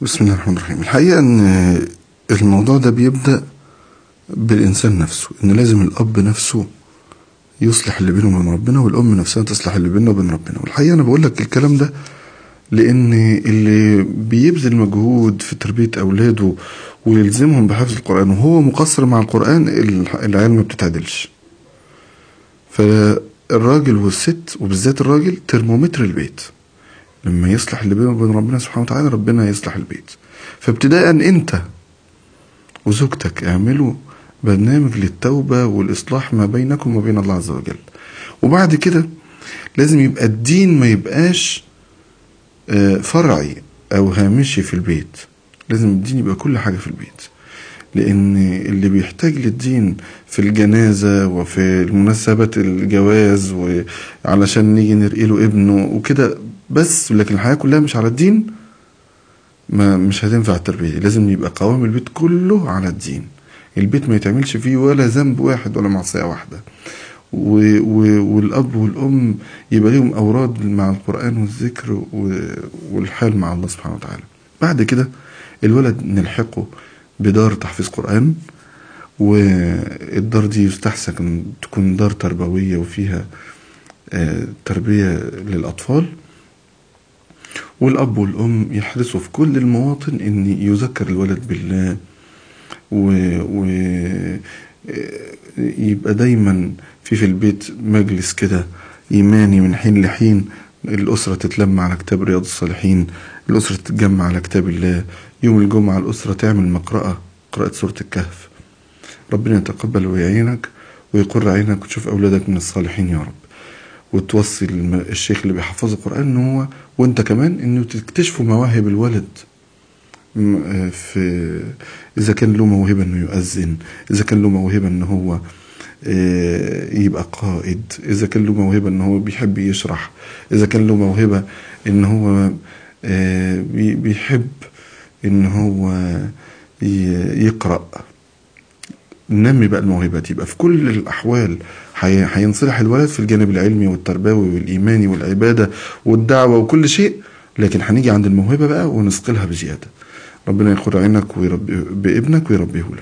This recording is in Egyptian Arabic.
بسم الله الرحمن الرحيم الحقيقة ان الموضوع ده بيبدأ بالإنسان نفسه إن لازم الأب نفسه يصلح اللي بينه وبين ربنا والأم نفسها تصلح اللي بينه وبين ربنا والحقيقة أنا بقول لك الكلام ده لأن اللي بيبذل مجهود في تربية أولاده ويلزمهم بحفظ القرآن وهو مقصر مع القرآن العيال ما بتتعدلش فالراجل والست وبالذات الراجل ترمومتر البيت لما يصلح اللي بينه وبين ربنا سبحانه وتعالى ربنا يصلح البيت فابتداء انت وزوجتك اعملوا برنامج للتوبة والإصلاح ما بينكم وبين الله عز وجل وبعد كده لازم يبقى الدين ما يبقاش فرعي أو هامشي في البيت لازم الدين يبقى كل حاجة في البيت لأن اللي بيحتاج للدين في الجنازة وفي المناسبات الجواز وعلشان نيجي نرقي له ابنه وكده بس لكن الحياة كلها مش على الدين ما مش هتنفع التربية لازم يبقى قوام البيت كله على الدين البيت ما يتعملش فيه ولا ذنب واحد ولا معصية واحدة و و والأب والأم يبقى لهم أوراد مع القرآن والذكر والحال مع الله سبحانه وتعالى بعد كده الولد نلحقه بدار تحفيظ قرآن والدار دي يستحسن تكون دار تربوية وفيها تربية للأطفال والأب والأم يحرصوا في كل المواطن إن يذكر الولد بالله و, و يبقى دايما في في البيت مجلس كده إيماني من حين لحين الأسرة تتلم على كتاب رياض الصالحين الأسرة تتجمع على كتاب الله يوم الجمعة الأسرة تعمل مقرأة قراءة سورة الكهف ربنا يتقبل ويعينك ويقر عينك وتشوف أولادك من الصالحين يا رب وتوصي الشيخ اللي بيحفظ القرآن ان هو وانت كمان انه تكتشفوا مواهب الولد في اذا كان له موهبة انه يؤذن اذا كان له موهبة ان هو يبقى قائد اذا كان له موهبة ان هو بيحب يشرح اذا كان له موهبة ان هو بيحب ان هو يقرأ نمي بقى الموهبة دي يبقى في كل الأحوال هينصلح الولد في الجانب العلمي والتربوي والإيماني والعبادة والدعوة وكل شيء لكن هنيجي عند الموهبة بقى ونثقلها بزيادة ربنا يقر عينك ويربي بابنك ويربيه لك